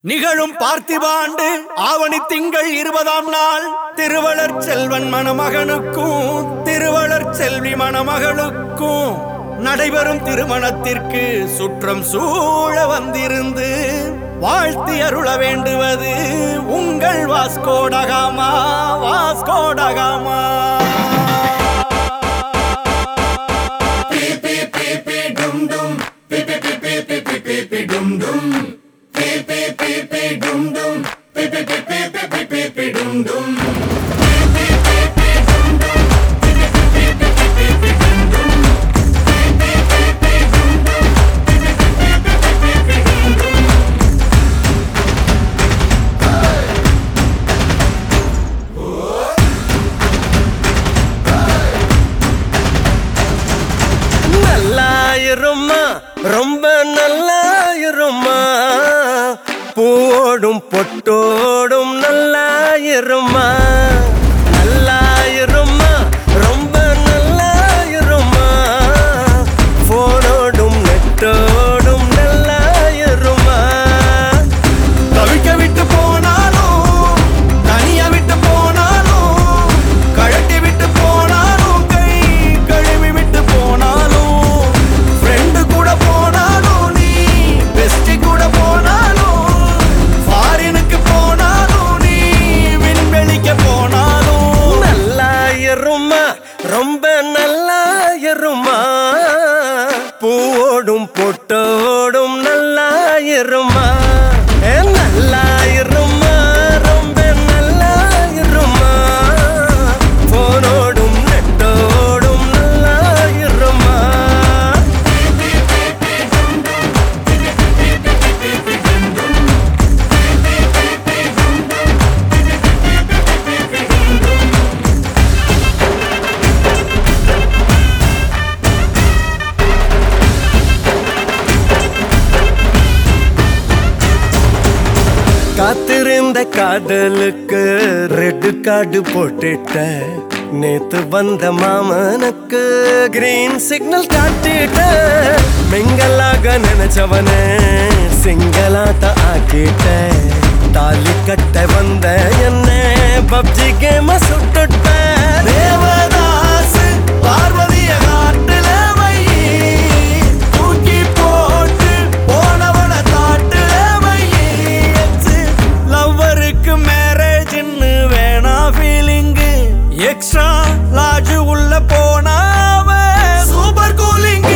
நிகழும் பார்த்திபாண்டு ஆவணி திங்கள் இருபதாம் நாள் திருவளர் செல்வன் மணமகனுக்கும் திருவளர் செல்வி மணமகளுக்கும் நடைபெறும் திருமணத்திற்கு சுற்றம் சூழ வந்திருந்து வாழ்த்தி அருள வேண்டுவது உங்கள் வாஸ்கோடகாமா வாஸ்கோடகாமா நல்லாயிரும்மா ரொம்ப நல்லாயிரும்மா பூவோடும் பொட்டோடும் நல்லாயிரும்மா நல்லாயிரும்மா ரொம்ப நல்லாயிரும்மா போனோடும் நெட்டோடும் நல்லாயிரும்மா தவிக்க விட்டு போனாலும் தனியா விட்டு போனாலும் கழட்டி விட்டு போனாலும் கை கழுவி விட்டு போனாலும் ஃப்ரெண்டு கூட போனாலும் நீ பெஸ்டி கூட போனாலும் ஃபாரினுக்கு போனாலும் நீ விண்வெளிக்கு போனாலும் நல்லாயிரும்மா ரொம்ப நல்லாயிரும்மா பூவோடும் பொட்டோடும் நல்லாயிரும்மா ஏ நல்லாயிரும்மா ரொம்ப நல்லாயிரும்மா போனோடும் நெட்டோடும் நல்லாயிரும்மா காத்திருந்த காதலுக்கு ரெட் கார்டு போட்டுட்ட நேத்து வந்த மாமனுக்கு கிரீன் சிக்னல் காட்டிட்ட மிங்கலாக நினைச்சவன சிங்கலாட்ட ஆக்கிட்ட தாலி கட்ட வந்த என்ன பப்ஜி கேம சுட்டுட்ட தேவதாசு பார்வதிய காட்டுல வை தூக்கி போட்டு போனவன காட்டுல வை லவ்வருக்கு மேரேஜ்னு வேணா ஃபீலிங்கு எக்ஸ்ட்ரா லாஜ் உள்ள போனாவ சூப்பர் கூலிங்கு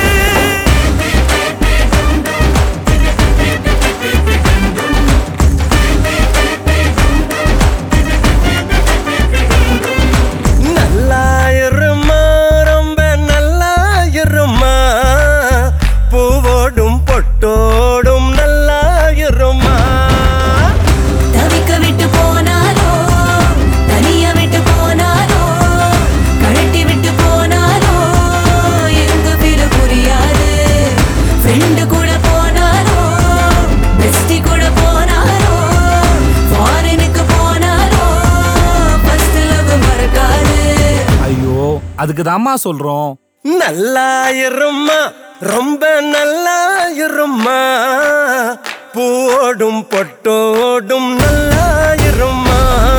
நல்லாயிரும்மா ரொம்ப நல்லாயிரும்மா பூவோடும் பொட்டோடும் நல்லாயிரும்மா தவிக்க விட்டு போனாலோ தனியா விட்டு போனாலோ கழட்டி விட்டு போனாலோ எங்க பேரு புரியாது ஃப்ரெண்டு கூட போனாலோ பெஸ்டி கூட போனாலோ ஃபாரினுக்கு போனாலோ ஃபர்ஸ்ட் லவ் மறக்காது ஐயோ அதுக்கு தாம்மா சொல்றோம் நல்லாயிரும்மா ரொம்ப நல்லாயிரும்மா பூவோடும் பொட்டோடும் நல்லாயிரும்மா